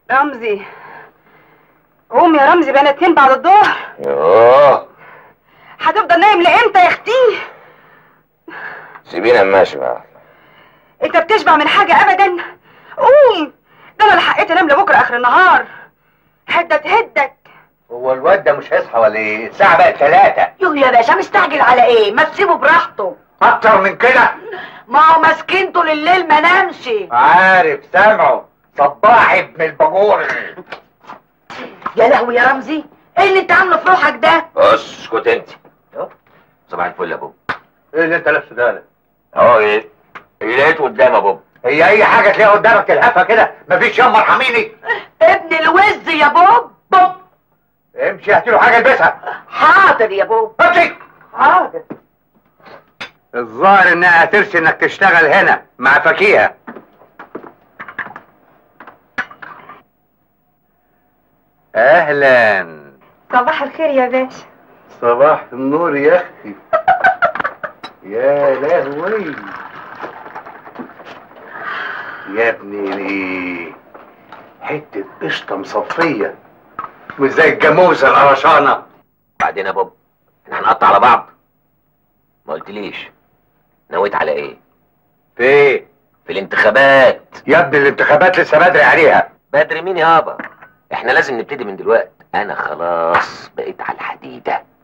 رمزي قوم يا رمزي بناتين بعد الظهر يوه هتفضل نايم لامتى يا اختي سيبينا ماشي بقى انت بتشبع من حاجه ابدا قوم ده انا لحقت انام لبكره اخر النهار هدت هدك هو الواد ده مش هيصحى ولا ايه؟ الساعة بقت ثلاثة يوه يا باشا مستعجل على ايه ما تسيبه براحته أكتر من كده ما هو ماسكين طول الليل ما نامش عارف سامعه صباح ابن البجور يا لهوي يا رمزي ايه اللي انت عامله في روحك ده بص اسكت انت صباح الفل يا بوب ايه اللي انت لابسه ده؟ اهو ايه اللي لقيته قدام يا بوب هي أي حاجة تلاقيها قدامك تلهفها كده مفيش يوم ارحميني ابن الوز يا بوب بوب امشي هاتي له حاجة البسها حاضر يا بوب امشي حاضر الظاهر انها هترسي انك تشتغل هنا مع فكيهة اهلا صباح الخير يا باشا صباح النور يا اختي يا لهوي يا ابني ليه حتة قشطة مصفية مش زي الجاموسة القرشانة بعدين يا بوب احنا هنقطع على بعض ما قلتليش نويت على ايه في ايه؟ في الانتخابات يا ابني الانتخابات لسه بدري عليها بدري مين يابا احنا لازم نبتدي من دلوقتي انا خلاص بقيت على الحديده